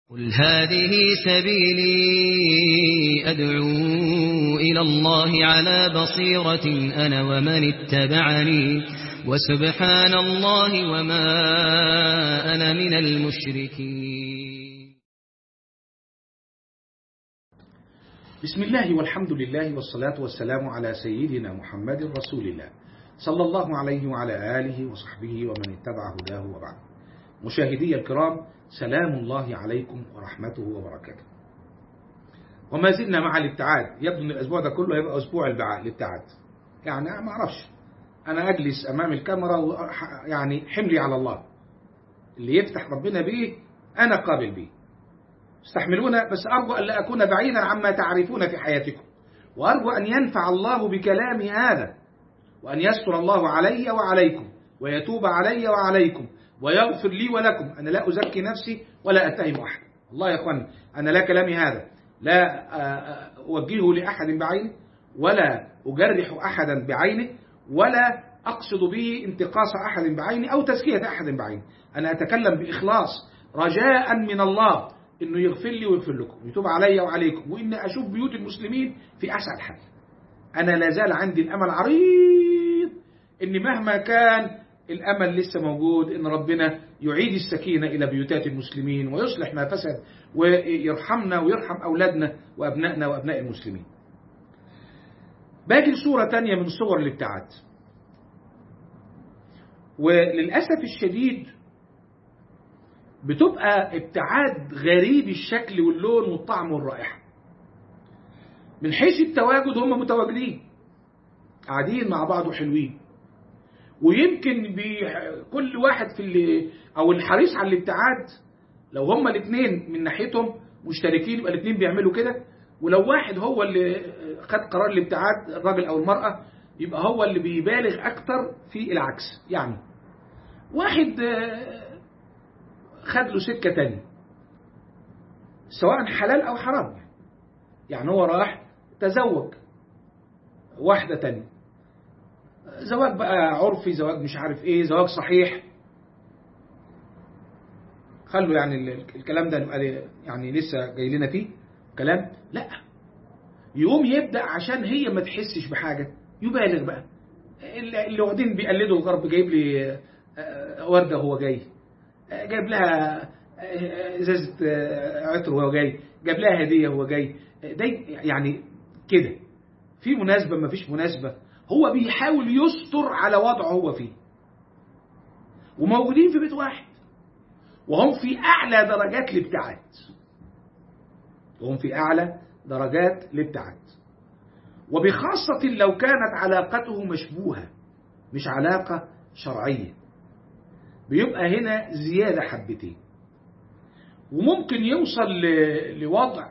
قل هذه سبيلي أدعو إلى الله على بصيرة أنا ومن اتبعني وسبحان الله وما أنا من المشركين بسم الله والحمد لله والصلاة والسلام على سيدنا محمد رسول الله صلى الله عليه وعلى آله وصحبه ومن اتبع هداه وبعد مشاهدي الكرام سلام الله عليكم ورحمته وبركاته وما زلنا مع الابتعاد يبدو ان الاسبوع ده كله هيبقى اسبوع الابتعاد يعني ما اعرفش انا اجلس امام الكاميرا و يعني حملي على الله اللي يفتح ربنا بيه انا قابل بيه استحملونا بس ارجو ان لا اكون بعيدا عما تعرفون في حياتكم وارجو ان ينفع الله بكلامي هذا وان يستر الله علي وعليكم ويتوب علي وعليكم ويغفر لي ولكم أنا لا أزكي نفسي ولا أتهم أحد الله يا أخوان أنا لا كلامي هذا لا أوجهه لأحد بعينه ولا أجرح أحدا بعينه ولا أقصد به انتقاص أحد بعينه أو تزكية أحد بعينه أنا أتكلم بإخلاص رجاء من الله إنه يغفر لي ويغفر لكم ويتوب علي وعليكم وإن أشوف بيوت المسلمين في أسعد حال أنا لا زال عندي الأمل عريض إن مهما كان الأمل لسه موجود إن ربنا يعيد السكينة إلى بيوتات المسلمين ويصلح ما فسد ويرحمنا ويرحم أولادنا وأبنائنا وأبناء المسلمين باقي صورة تانية من صور الابتعاد وللأسف الشديد بتبقى ابتعاد غريب الشكل واللون والطعم والرائحة من حيث التواجد هم متواجدين قاعدين مع بعض وحلوين ويمكن كل واحد في اللي او الحريص على الابتعاد لو هما الاثنين من ناحيتهم مشتركين يبقى الاثنين بيعملوا كده ولو واحد هو اللي خد قرار الابتعاد الراجل او المرأة يبقى هو اللي بيبالغ اكتر في العكس يعني واحد خد له سكة تانية سواء حلال او حرام يعني هو راح تزوج واحدة تانية زواج بقى عرفي زواج مش عارف ايه زواج صحيح خلوا يعني الكلام ده يعني لسه جاي لنا فيه كلام لا يقوم يبدا عشان هي ما تحسش بحاجه يبالغ بقى اللي واخدين بيقلدوا الغرب جايب لي ورده وهو جاي جايب لها ازازه عطر وهو جاي جايب لها هديه وهو جاي ده يعني كده في مناسبه ما فيش مناسبه هو بيحاول يستر على وضعه هو فيه وموجودين في بيت واحد وهم في أعلى درجات الابتعاد وهم في أعلى درجات الابتعاد وبخاصة لو كانت علاقته مشبوهة مش علاقة شرعية بيبقى هنا زيادة حبتين وممكن يوصل لوضع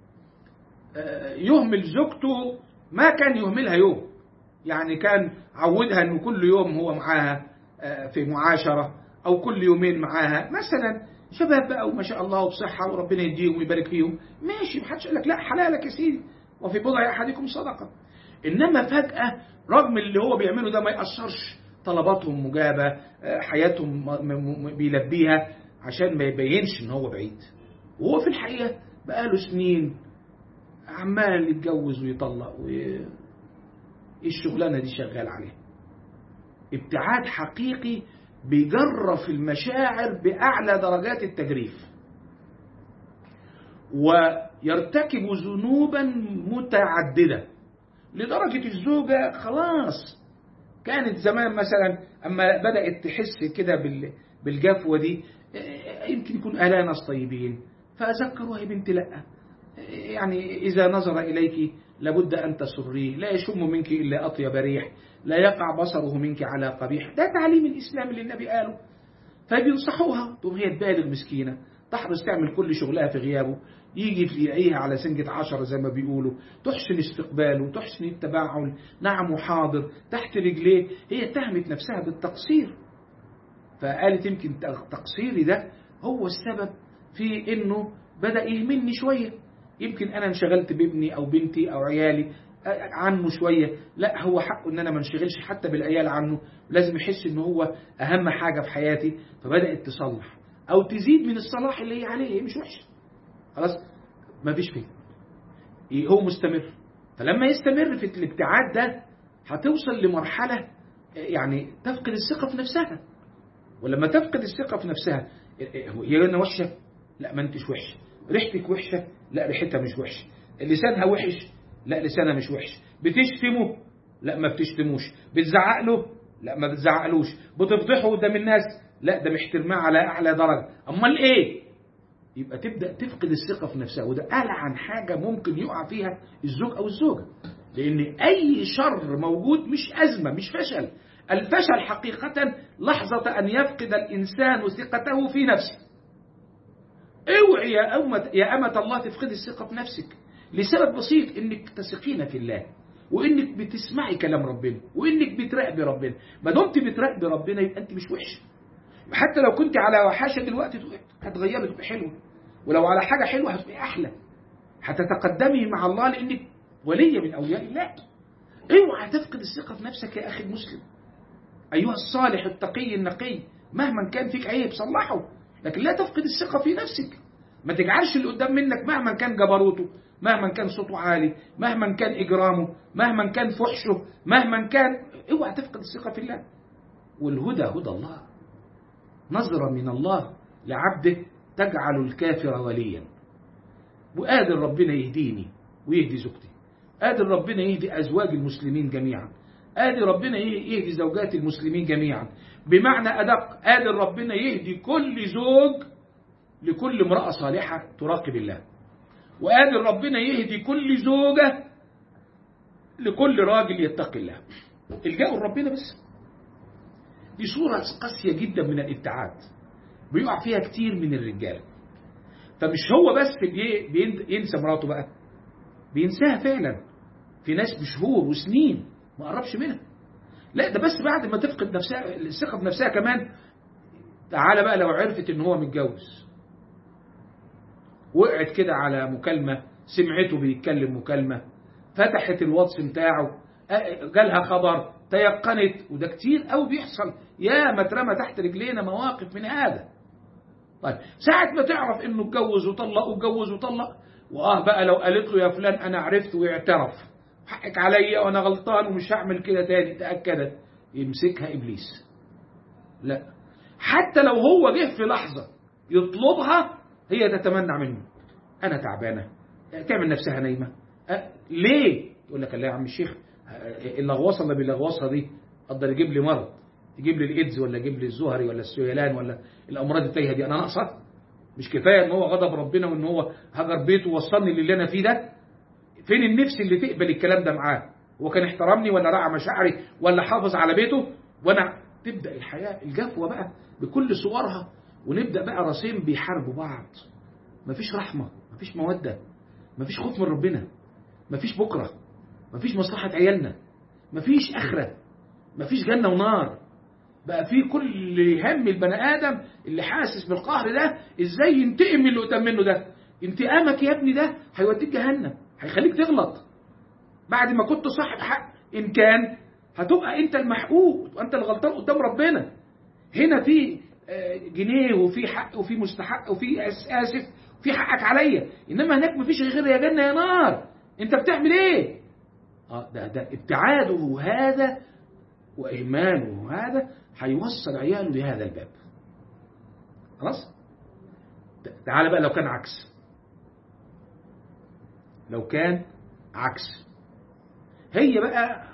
يهمل زوجته ما كان يهملها يوم يعني كان عودها انه كل يوم هو معاها في معاشرة او كل يومين معاها مثلا شباب بقى وما شاء الله وبصحة وربنا يديهم ويبارك فيهم ماشي محدش قال لك لا حلالك يا سيدي وفي بضع احدكم صدقة انما فجأة رغم اللي هو بيعمله ده ما يأثرش طلباتهم مجابة حياتهم بيلبيها عشان ما يبينش ان هو بعيد وهو في الحقيقة بقاله سنين عمال يتجوز ويطلق وي... الشغلانة دي شغال عليها ابتعاد حقيقي بيجرف المشاعر بأعلى درجات التجريف ويرتكب ذنوبا متعددة لدرجة الزوجة خلاص كانت زمان مثلا أما بدأت تحس كده بالجفوة دي يمكن يكون أهلها ناس طيبين فأذكروا يا بنتي لأ يعني إذا نظر إليك لابد أن تسريه لا يشم منك إلا أطيب ريح لا يقع بصره منك على قبيح ده تعليم الإسلام اللي النبي قاله فبينصحوها تقوم هي تبالغ مسكينة تحرص تعمل كل شغلها في غيابه يجي تلاقيها على سنجة عشرة زي ما بيقولوا تحسن استقباله تحسن التباعل نعم وحاضر تحت رجليه هي اتهمت نفسها بالتقصير فقالت يمكن تقصيري ده هو السبب في انه بدأ يهمني شوية يمكن انا انشغلت بابني او بنتي او عيالي عنه شوية لا هو حقه ان انا ما انشغلش حتى بالعيال عنه لازم يحس ان هو اهم حاجة في حياتي فبدأت تصلح او تزيد من الصلاح اللي هي عليه هي مش وحشة خلاص ما فيش فيه هو مستمر فلما يستمر في الابتعاد ده هتوصل لمرحلة يعني تفقد الثقة في نفسها ولما تفقد الثقة في نفسها هي أنا وحشة لا ما انتش وحش ريحتك وحشة لا ريحتها مش وحش لسانها وحش لا لسانها مش وحش بتشتمه لا ما بتشتموش بتزعق له لا ما بتزعقلوش بتفضحه قدام الناس لا ده محترماه على اعلى درجه امال ايه يبقى تبدا تفقد الثقه في نفسها وده العن حاجه ممكن يقع فيها الزوج او الزوجه لان اي شر موجود مش ازمه مش فشل الفشل حقيقه لحظه ان يفقد الانسان ثقته في نفسه اوعي يا أمة, يا أمة الله تفقد الثقة في نفسك لسبب بسيط انك تثقين في الله وانك بتسمعي كلام ربنا وانك بتراقبي ربنا ما دمت بتراقبي ربنا يبقى انت مش وحشه حتى لو كنت على وحشه دلوقتي هتغيري تبقى حلوه ولو على حاجه حلوه هتبقى احلى هتتقدمي مع الله لانك وليه من اولياء الله اوعى تفقد الثقه في نفسك يا اخي المسلم ايها الصالح التقي النقي مهما كان فيك عيب صلحه لكن لا تفقد الثقه في نفسك ما تجعلش اللي قدام منك مهما كان جبروته مهما كان صوته عالي مهما كان إجرامه مهما كان فحشه مهما كان اوعى تفقد الثقة في الله والهدى هدى الله نظرة من الله لعبده تجعل الكافر وليا وقادر ربنا يهديني ويهدي زوجتي قادر ربنا يهدي أزواج المسلمين جميعا قادر ربنا يهدي زوجات المسلمين جميعا بمعنى أدق قادر ربنا يهدي كل زوج لكل امرأة صالحة تراقب الله وقادر ربنا يهدي كل زوجة لكل راجل يتقي الله الجاء ربنا بس دي صورة قاسية جدا من الابتعاد بيقع فيها كتير من الرجال فمش هو بس بينسى مراته بقى بينساها فعلا في ناس بشهور وسنين ما قربش منها لا ده بس بعد ما تفقد نفسها الثقة بنفسها كمان تعالى بقى لو عرفت ان هو متجوز وقعت كده على مكالمة سمعته بيتكلم مكالمة فتحت الواتس بتاعه جالها خبر تيقنت وده كتير قوي بيحصل يا ما اترمى تحت رجلينا مواقف من هذا طيب ساعة ما تعرف انه اتجوز وطلق واتجوز وطلق واه بقى لو قالت له يا فلان انا عرفت واعترف حقك عليا وانا غلطان ومش هعمل كده تاني تأكدت يمسكها ابليس لا حتى لو هو جه في لحظة يطلبها هي تتمنع منه انا تعبانه تعمل نفسها نايمه أه ليه يقول لك لا يا عم الشيخ اللغوصه اللي باللغوصه دي قدر يجيب لي مرض يجيب لي الايدز ولا يجيب لي الزهري ولا السيلان ولا الامراض التايهه دي انا ناقصه مش كفايه ان هو غضب ربنا وان هو هجر بيته ووصلني للي انا فيه ده فين النفس اللي تقبل الكلام ده معاه هو كان احترمني ولا راعى مشاعري ولا حافظ على بيته وانا تبدا الحياه الجفوه بقى بكل صورها ونبدأ بقى راسين بيحاربوا بعض مفيش رحمة مفيش مودة مفيش خوف من ربنا مفيش بكرة مفيش مصلحة عيالنا مفيش آخرة مفيش جنة ونار بقى في كل هم البني آدم اللي حاسس بالقهر ده ازاي ينتقم من اللي قدام منه ده انتقامك يا ابني ده هيوديك جهنم هيخليك تغلط بعد ما كنت صاحب حق ان كان هتبقى انت المحقوق وانت الغلطان قدام ربنا هنا في جنيه وفي حق وفي مستحق وفي اسف وفي حقك عليا انما هناك مفيش غير يا جنه يا نار انت بتعمل ايه اه ده ده ابتعاده هذا واهماله هذا هيوصل عياله لهذا الباب خلاص تعال بقى لو كان عكس لو كان عكس هي بقى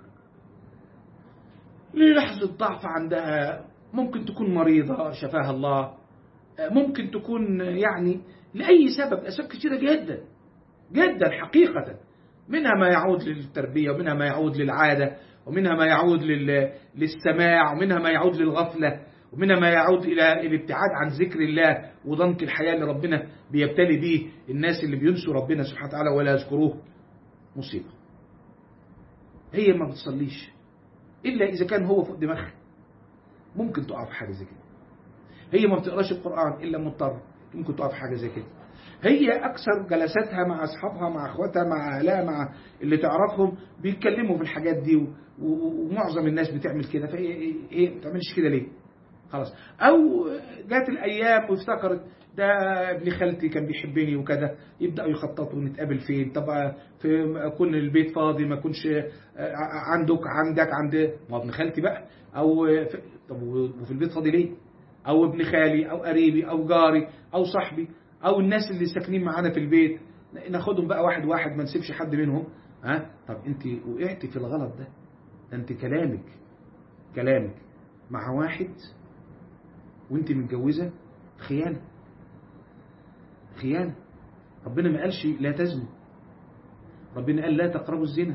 للحظة ضعف عندها ممكن تكون مريضة شفاها الله ممكن تكون يعني لأي سبب أسباب كثيرة جدا جدا حقيقة منها ما يعود للتربية ومنها ما يعود للعادة ومنها ما يعود للسماع ومنها ما يعود للغفلة ومنها ما يعود إلى الابتعاد عن ذكر الله وضنك الحياة اللي ربنا بيبتلي به الناس اللي بينسوا ربنا سبحانه وتعالى ولا يذكروه مصيبة هي ما بتصليش إلا إذا كان هو فوق دماغها ممكن تقع في حاجة زي كده هي ما بتقراش القرآن إلا مضطر ممكن تقع في حاجة زي كده هي أكثر جلساتها مع أصحابها مع أخواتها مع أهلها مع اللي تعرفهم بيتكلموا في الحاجات دي ومعظم الناس بتعمل كده فهي إيه ما بتعملش كده ليه خلاص أو جات الأيام وافتكرت ده ابن خالتي كان بيحبني وكذا يبداوا يخططوا نتقابل فين طب في اكون البيت فاضي ما اكونش عندك عندك عند ما ابن خالتي بقى او في طب وفي البيت فاضي ليه او ابن خالي او قريبي او جاري او صاحبي او الناس اللي ساكنين معانا في البيت ناخدهم بقى واحد واحد ما نسيبش حد منهم ها طب انت وقعتي في الغلط ده ده انت كلامك كلامك مع واحد وانت متجوزه خيانه خيانه ربنا ما قالش لا تزنوا ربنا قال لا تقربوا الزنا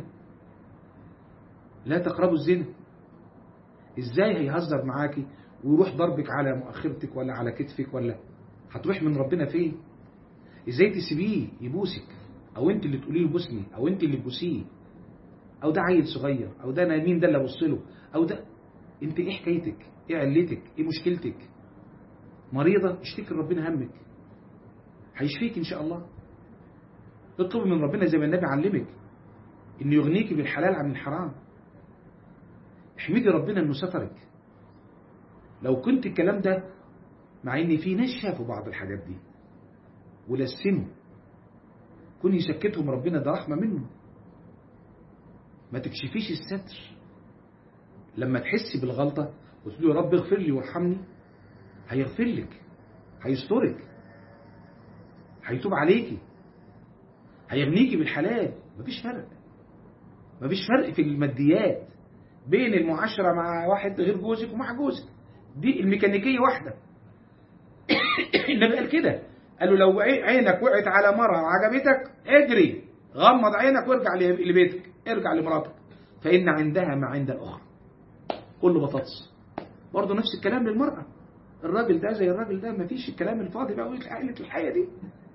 لا تقربوا الزنا ازاي هيهزر معاكي ويروح ضربك على مؤخرتك ولا على كتفك ولا هتروح من ربنا فين ازاي تسيبيه يبوسك او انت اللي تقولي له بوسني او انت اللي تبوسيه او ده عيل صغير او ده انا مين ده اللي ابص له او ده انت ايه حكايتك ايه علتك ايه مشكلتك مريضه اشتكي لربنا همك هيشفيك ان شاء الله اطلب من ربنا زي ما النبي علمك انه يغنيك بالحلال عن الحرام احمدي ربنا انه سترك لو كنت الكلام ده مع ان في ناس شافوا بعض الحاجات دي ولسنوا كن يسكتهم ربنا ده رحمة منه ما تكشفيش الستر لما تحسي بالغلطة وتقولي يا رب اغفر لي وارحمني هيغفر لك هيسترك هيتوب عليكي هيغنيكي بالحلال مفيش فرق مفيش فرق في الماديات بين المعاشرة مع واحد غير جوزك ومع جوزك دي الميكانيكية واحدة النبي قال كده قال له لو عينك وقعت على مرة وعجبتك اجري غمض عينك وارجع لبيتك ارجع لمراتك فإن عندها ما عند الأخرى كله بطاطس برضه نفس الكلام للمرأة الراجل ده زي الراجل ده مفيش الكلام الفاضي بقى وقلة الحياة دي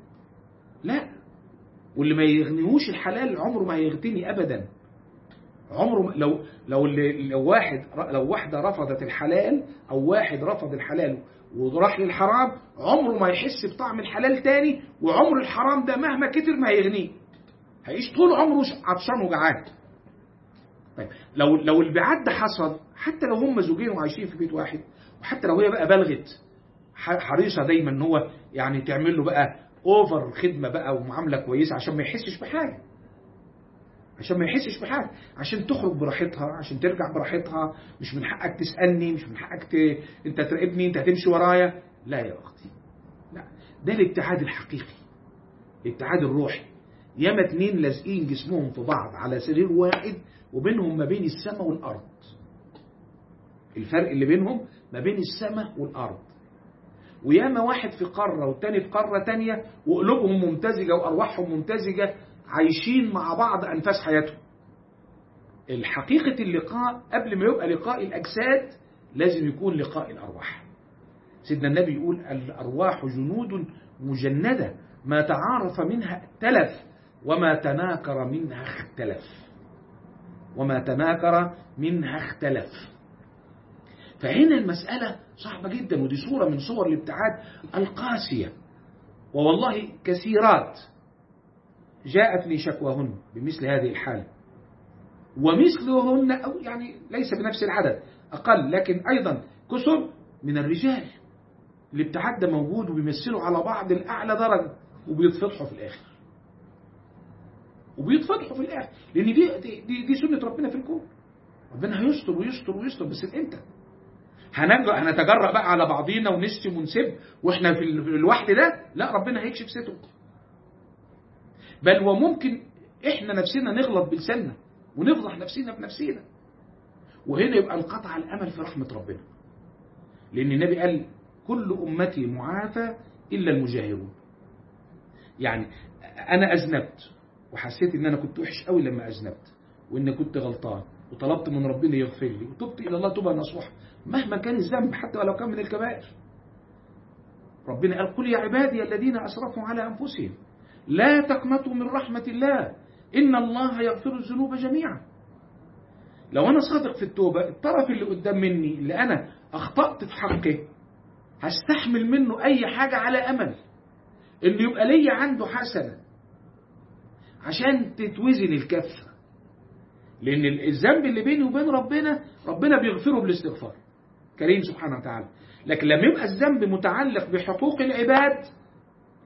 لا واللي ما يغنيهوش الحلال عمره ما هيغتني أبدا عمره لو لو لو واحد لو واحده رفضت الحلال او واحد رفض الحلال وراح للحرام عمره ما يحس بطعم الحلال تاني وعمر الحرام ده مهما كتر ما هيغنيه هيعيش طول عمره عطشان وجعان طيب لو لو البعاد ده حصل حتى لو هم زوجين وعايشين في بيت واحد وحتى لو هي بقى بلغت حريصه دايما ان هو يعني تعمل له بقى اوفر خدمه بقى ومعامله كويسه عشان ما يحسش بحاجه عشان ما يحسش بحاجه عشان تخرج براحتها عشان ترجع براحتها مش من حقك تسالني مش من حقك ت... انت تراقبني انت هتمشي ورايا لا يا اختي لا ده الاتحاد الحقيقي الاتحاد الروحي ياما اتنين لازقين جسمهم في بعض على سرير واحد وبينهم ما بين السماء والارض الفرق اللي بينهم ما بين السماء والارض وياما واحد في قاره والتاني في قاره تانية وقلوبهم ممتزجه وارواحهم ممتزجه عايشين مع بعض أنفاس حياتهم الحقيقة اللقاء قبل ما يبقى لقاء الأجساد لازم يكون لقاء الأرواح سيدنا النبي يقول الأرواح جنود مجندة ما تعارف منها ائتلف وما تناكر منها اختلف وما تناكر منها اختلف فهنا المسألة صعبة جدا ودي صورة من صور الابتعاد القاسية ووالله كثيرات جاءتني شكواهن بمثل هذه الحالة ومثلهن أو يعني ليس بنفس العدد أقل لكن أيضا كثر من الرجال الابتعاد ده موجود وبيمثلوا على بعض الأعلى درجة وبيتفضحوا في الآخر وبيتفضحوا في الآخر لأن دي, دي, دي, دي سنة ربنا في الكون ربنا هيستر ويستر ويستر بس انت هنتجرأ بقى على بعضينا ونشتم ونسب واحنا في الوحد ده لا ربنا هيكشف ستره بل وممكن احنا نفسنا نغلط بلساننا ونفضح نفسنا بنفسنا وهنا يبقى انقطع الامل في رحمه ربنا لان النبي قال كل امتي معافى الا المجاهرون يعني انا اذنبت وحسيت ان انا كنت وحش قوي لما اذنبت وان كنت غلطان وطلبت من ربنا يغفر لي وتبت الى الله توبه نصوحه مهما كان الذنب حتى ولو كان من الكبائر ربنا قال قل يا عبادي الذين اسرفوا على انفسهم لا تقنطوا من رحمة الله إن الله يغفر الذنوب جميعا لو أنا صادق في التوبة الطرف اللي قدام مني اللي أنا أخطأت في حقه هستحمل منه أي حاجة على أمل إنه يبقى ليا عنده حسنة عشان تتوزن الكفة لأن الذنب اللي بيني وبين ربنا ربنا بيغفره بالاستغفار كريم سبحانه وتعالى لكن لما يبقى الذنب متعلق بحقوق العباد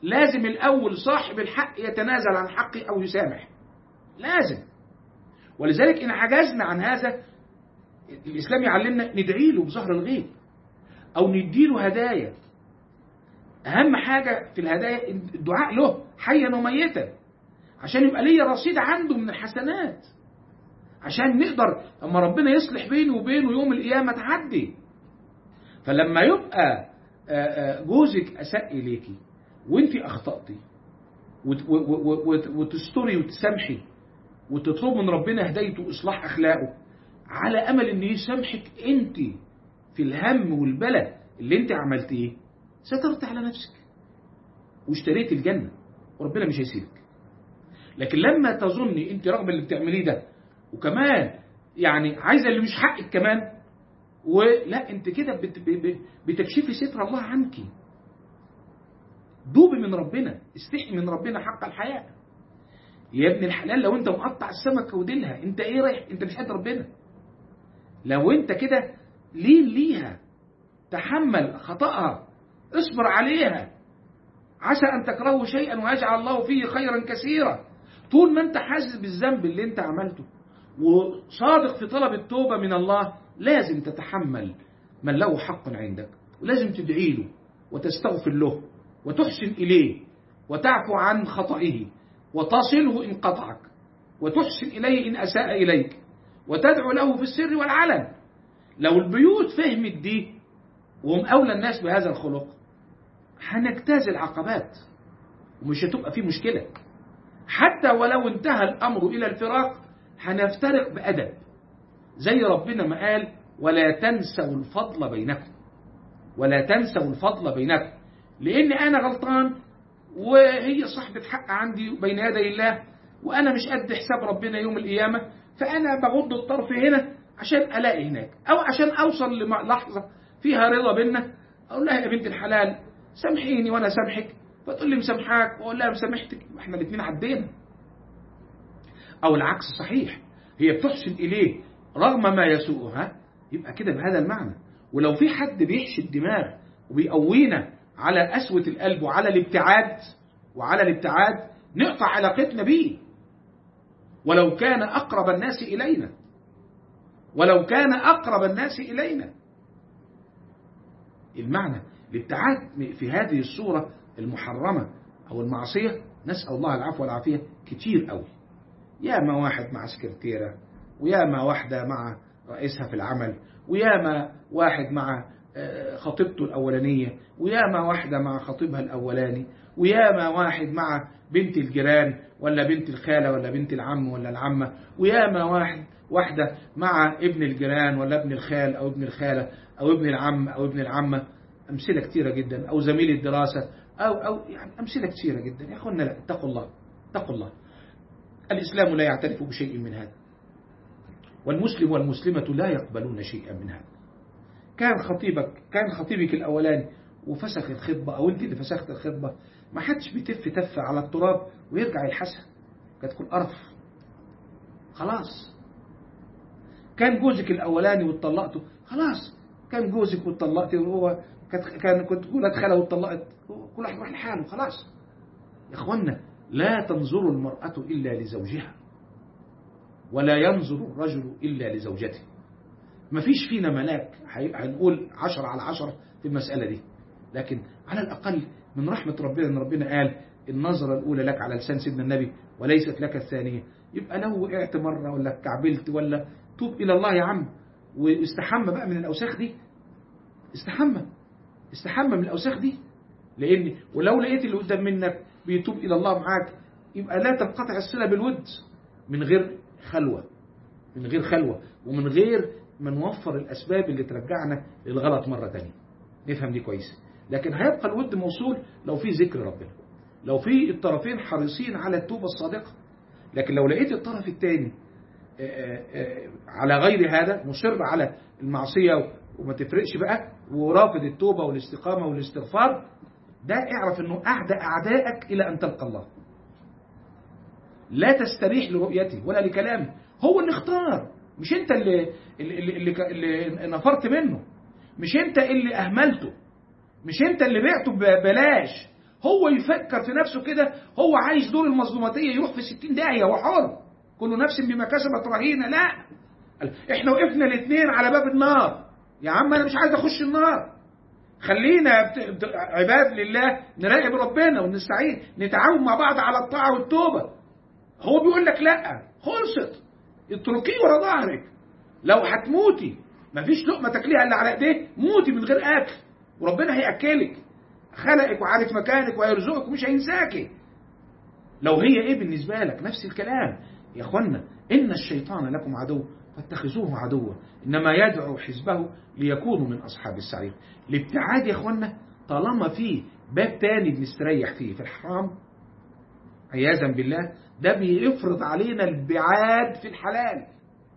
لازم الأول صاحب الحق يتنازل عن حقه أو يسامح لازم ولذلك إن عجزنا عن هذا الإسلام يعلمنا ندعي له بظهر الغيب أو نديله هدايا أهم حاجة في الهدايا الدعاء له حيا وميتا عشان يبقى ليا رصيد عنده من الحسنات عشان نقدر اما ربنا يصلح بيني وبينه يوم القيامة تعدي فلما يبقى جوزك أساء إليكي وانت أخطأتي وتستري وتسامحي وتطلب من ربنا هدايته وإصلاح أخلاقه على أمل أن يسامحك أنت في الهم والبلاء اللي أنت عملتيه سترت على نفسك واشتريت الجنة وربنا مش هيسيبك لكن لما تظني أنت رغم اللي بتعمليه ده وكمان يعني عايزة اللي مش حقك كمان ولا أنت كده بتكشفي ستر الله عنك دوبي من ربنا استحي من ربنا حق الحياة يا ابن الحلال لو انت مقطع السمكة وديلها انت ايه رايح انت مش قد ربنا لو انت كده لين ليها تحمل خطأها اصبر عليها عسى ان تكرهوا شيئا ويجعل الله فيه خيرا كثيرا طول ما انت حاسس بالذنب اللي انت عملته وصادق في طلب التوبة من الله لازم تتحمل من له حق عندك ولازم تدعي له وتستغفر له وتحسن إليه وتعفو عن خطئه وتصله إن قطعك وتحسن إليه إن أساء إليك وتدعو له في السر والعلن لو البيوت فهمت دي وهم أولى الناس بهذا الخلق هنجتاز العقبات ومش هتبقى فيه مشكلة حتى ولو انتهى الأمر إلى الفراق هنفترق بأدب زي ربنا ما قال ولا تنسوا الفضل بينكم ولا تنسوا الفضل بينكم لأن أنا غلطان وهي صاحبة حق عندي بين يدي الله وأنا مش قد حساب ربنا يوم القيامة فأنا بغض الطرف هنا عشان ألاقي هناك أو عشان أوصل للحظة فيها رضا بينا أقول لها يا بنت الحلال سامحيني وأنا سامحك فتقول لي مسامحاك وأقول لها مسامحتك وإحنا الاثنين عدينا أو العكس صحيح هي بتحسن إليه رغم ما يسوءها يبقى كده بهذا المعنى ولو في حد بيحشي الدماغ وبيقوينا على قسوة القلب وعلى الابتعاد وعلى الابتعاد نقطع علاقتنا به ولو كان أقرب الناس إلينا ولو كان أقرب الناس إلينا المعنى الابتعاد في هذه الصورة المحرمة أو المعصية نسأل الله العفو والعافية كتير قوي ياما واحد مع سكرتيرة وياما واحدة مع رئيسها في العمل وياما واحد مع خطيبته الأولانية وياما واحدة مع خطيبها الأولاني وياما واحد مع بنت الجيران ولا بنت الخالة ولا بنت العم ولا العمة وياما واحد واحدة مع ابن الجيران ولا ابن الخال أو ابن الخالة أو ابن العم أو ابن العمة أمثلة كثيرة جدا أو زميل الدراسة أو أو يعني أمثلة كثيرة جدا يا أخوانا لا اتقوا الله اتقوا الله الإسلام لا يعترف بشيء من هذا والمسلم والمسلمة لا يقبلون شيئا من هذا كان خطيبك كان خطيبك الأولاني وفسخ الخطبة أو أنت اللي فسخت الخطبة ما حدش بيتف تف على التراب ويرجع يلحسها كانت تكون قرف خلاص كان جوزك الأولاني واتطلقته خلاص كان جوزك واتطلقتي وهو كان كنت تقول ادخله واتطلقت كل واحد راح لحاله خلاص يا اخوانا لا تنظر المرأة إلا لزوجها ولا ينظر الرجل إلا لزوجته ما فيش فينا ملاك هنقول عشر على عشر في المسألة دي لكن على الأقل من رحمة ربنا أن ربنا قال النظرة الأولى لك على لسان سيدنا النبي وليست لك الثانية يبقى لو وقعت مرة ولا كعبلت ولا توب إلى الله يا عم واستحمى بقى من الأوساخ دي استحمى استحمى من الأوساخ دي لأن ولو لقيت اللي قدام منك بيتوب إلى الله معاك يبقى لا تنقطع الصلة بالود من غير خلوة من غير خلوة ومن غير ما نوفر الأسباب اللي ترجعنا للغلط مرة تانية نفهم دي كويس لكن هيبقى الود موصول لو في ذكر ربنا لو في الطرفين حريصين على التوبة الصادقة لكن لو لقيت الطرف الثاني على غير هذا مصر على المعصية وما تفرقش بقى ورافض التوبة والاستقامة والاستغفار ده اعرف انه اعدى اعدائك الى ان تلقى الله لا تستريح لرؤيته ولا لكلامه هو اللي اختار مش انت اللي اللي, اللي, اللي نفرت منه مش انت اللي اهملته مش انت اللي بعته ببلاش هو يفكر في نفسه كده هو عايز دور المظلوماتية يروح في ستين داهية وحر كل نفس بما كسبت رهينة لا احنا وقفنا الاثنين على باب النار يا عم انا مش عايز اخش النار خلينا عباد لله نراقب ربنا ونستعين نتعاون مع بعض على الطاعة والتوبة هو بيقول لك لا خلصت اتركيه ورا ظهرك لو هتموتي مفيش لقمة تاكليها الا على ايديه موتي من غير اكل وربنا هياكلك خلقك وعارف مكانك وهيرزقك ومش هينساكي لو هي ايه بالنسبة لك نفس الكلام يا اخوانا ان الشيطان لكم عدو فاتخذوه عدوا انما يدعو حزبه ليكونوا من اصحاب السعير الابتعاد يا اخوانا طالما في باب تاني بنستريح فيه في الحرام عياذا بالله ده بيفرض علينا البعاد في الحلال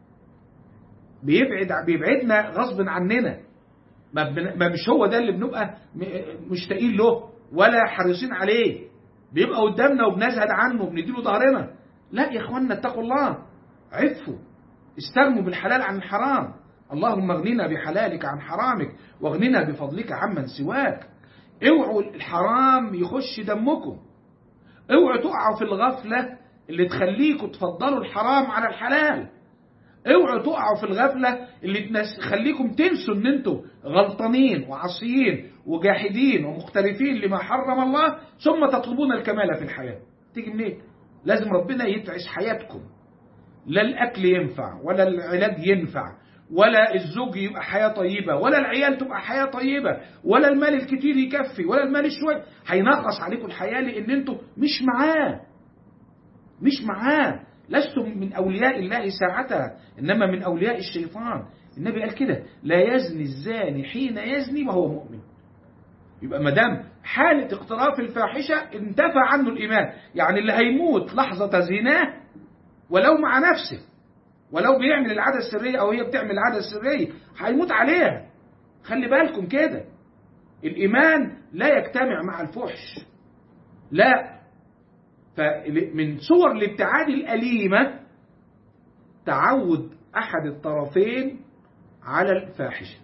بيبعد بيبعدنا غصب عننا ما, ما مش هو ده اللي بنبقى مشتاقين له ولا حريصين عليه بيبقى قدامنا وبنزهد عنه وبنديله ظهرنا لا يا اخوانا اتقوا الله عفوا استغنوا بالحلال عن الحرام اللهم اغننا بحلالك عن حرامك واغننا بفضلك عمن سواك اوعوا الحرام يخش دمكم اوعوا تقعوا في الغفلة اللي تخليكم تفضلوا الحرام على الحلال اوعوا تقعوا في الغفلة اللي تخليكم تنسوا ان انتوا غلطانين وعصيين وجاحدين ومختلفين لما حرم الله ثم تطلبون الكمال في الحياة تيجي منين لازم ربنا يتعس حياتكم لا الأكل ينفع ولا العلاج ينفع ولا الزوج يبقى حياة طيبة ولا العيال تبقى حياة طيبة ولا المال الكتير يكفي ولا المال الشوي هينقص عليكم الحياة لأن انتوا مش معاه مش معاه لستم من أولياء الله ساعتها إنما من أولياء الشيطان النبي قال كده لا يزني الزاني حين يزني وهو مؤمن يبقى ما دام حالة اقتراف الفاحشة انتفى عنه الإيمان يعني اللي هيموت لحظة زناه ولو مع نفسه ولو بيعمل العادة السرية أو هي بتعمل العادة السرية هيموت عليها خلي بالكم كده الإيمان لا يجتمع مع الفحش لا فمن صور الابتعاد الأليمة تعود أحد الطرفين على الفاحشة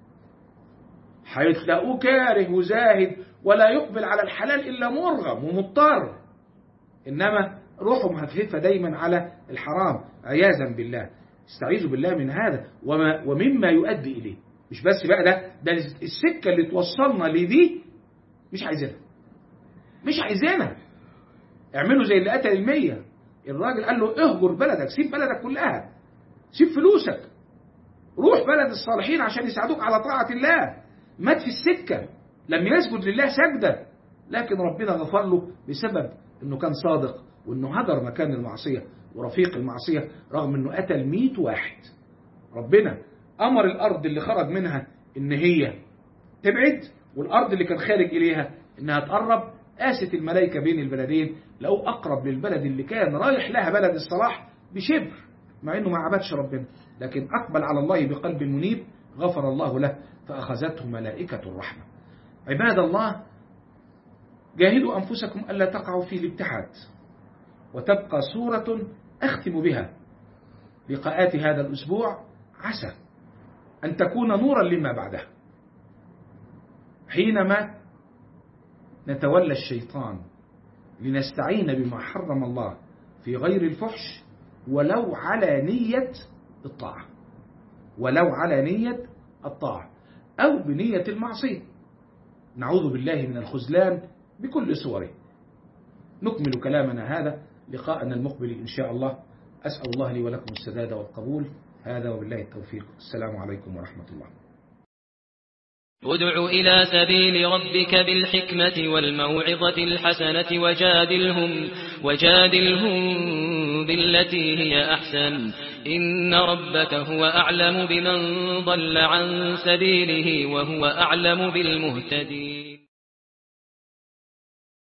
هيتلاقوه كاره وزاهد ولا يقبل على الحلال إلا مرغم ومضطر إنما روحه مهفهفة دايما على الحرام عياذا بالله استعيذوا بالله من هذا وما ومما يؤدي إليه مش بس بقى ده ده السكة اللي توصلنا لدي مش عايزينها مش عايزينها اعملوا زي اللي قتل المية الراجل قال له اهجر بلدك سيب بلدك كلها سيب فلوسك روح بلد الصالحين عشان يساعدوك على طاعة الله مات في السكة لم يسجد لله سجدة لكن ربنا غفر له بسبب انه كان صادق وانه هجر مكان المعصية ورفيق المعصية رغم انه قتل مئة واحد ربنا امر الارض اللي خرج منها ان هي تبعد والارض اللي كان خارج اليها انها تقرب قاست الملائكة بين البلدين لقوا اقرب للبلد اللي كان رايح لها بلد الصلاح بشبر مع انه ما عبدش ربنا لكن اقبل على الله بقلب منيب غفر الله له فاخذته ملائكة الرحمة عباد الله جاهدوا انفسكم الا تقعوا في الابتعاد وتبقى سورة أختم بها لقاءات هذا الأسبوع عسى أن تكون نورا لما بعده حينما نتولى الشيطان لنستعين بما حرم الله في غير الفحش ولو على نية الطاعة ولو على نية الطاعة أو بنية المعصية نعوذ بالله من الخذلان بكل صوره نكمل كلامنا هذا لقاءنا المقبل إن شاء الله أسأل الله لي ولكم السداد والقبول هذا وبالله التوفيق السلام عليكم ورحمة الله ادع إلى سبيل ربك بالحكمة والموعظة الحسنة وجادلهم, وجادلهم بالتي هي أحسن إن ربك هو أعلم بمن ضل عن سبيله وهو أعلم بالمهتدين